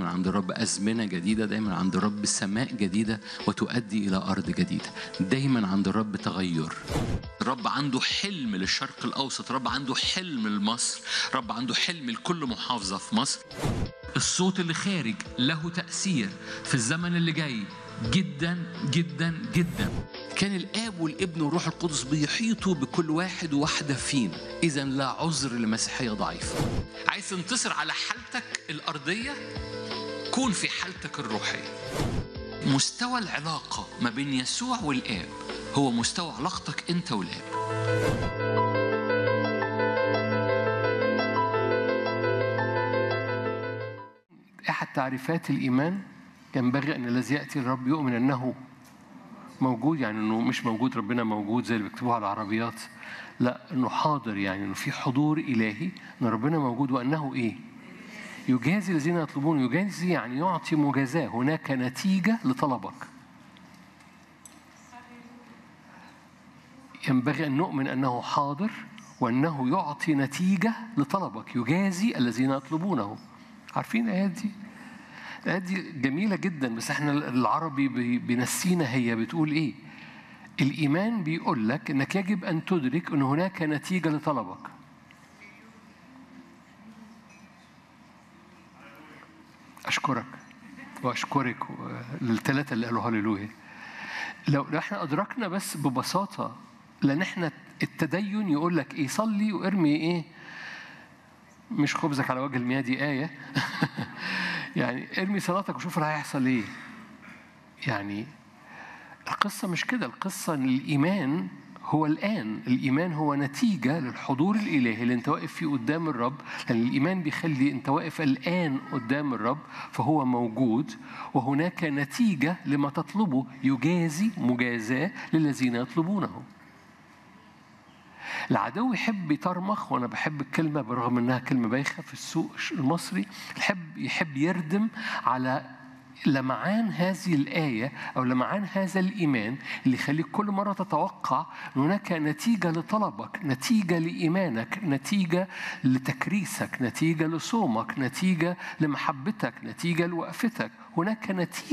دايما عند الرب أزمنة جديدة دايما عند الرب سماء جديدة وتؤدي إلى أرض جديدة دايما عند الرب تغير الرب عنده حلم للشرق الأوسط الرب عنده حلم لمصر الرب عنده حلم لكل محافظة في مصر الصوت اللي خارج له تأثير في الزمن اللي جاي جدا جدا جدا كان الاب والابن والروح القدس بيحيطوا بكل واحد وواحده فينا اذا لا عذر لمسيحيه ضعيفه عايز تنتصر على حالتك الارضيه كون في حالتك الروحيه مستوى العلاقه ما بين يسوع والاب هو مستوى علاقتك انت والاب أحد تعريفات الإيمان ينبغي أن الذي يأتي الرب يؤمن أنه موجود يعني أنه مش موجود ربنا موجود زي اللي بيكتبوها على العربيات لا أنه حاضر يعني أنه في حضور إلهي أن ربنا موجود وأنه إيه يجازي الذين يطلبون يجازي يعني يعطي مجازاة هناك نتيجة لطلبك ينبغي أن نؤمن أنه حاضر وأنه يعطي نتيجة لطلبك يجازي الذين يطلبونه عارفين الآيات دي؟ الآيات دي جميلة جدا بس احنا العربي بي- بينسينا هي بتقول إيه؟ الإيمان بيقول لك إنك يجب أن تدرك أن هناك نتيجة لطلبك أشكرك وأشكرك للثلاثة اللي قالوا هللويا لو لو احنا أدركنا بس ببساطة لأن احنا التدين يقول لك إيه صلي وارمي إيه مش خبزك على وجه المياه دي آية يعني ارمي صلاتك وشوف اللي هيحصل إيه يعني القصة مش كده القصة إن الإيمان هو الآن الإيمان هو نتيجة للحضور الإلهي اللي أنت واقف فيه قدام الرب لأن الإيمان بيخلي أنت واقف الآن قدام الرب فهو موجود وهناك نتيجة لما تطلبه يجازي مجازاة للذين يطلبونه العدو يحب يطرمخ وانا بحب الكلمه برغم انها كلمه بايخه في السوق المصري يحب يحب يردم على لمعان هذه الآية أو لمعان هذا الإيمان اللي يخليك كل مرة تتوقع أن هناك نتيجة لطلبك نتيجة لإيمانك نتيجة لتكريسك نتيجة لصومك نتيجة لمحبتك نتيجة لوقفتك هناك نتيجة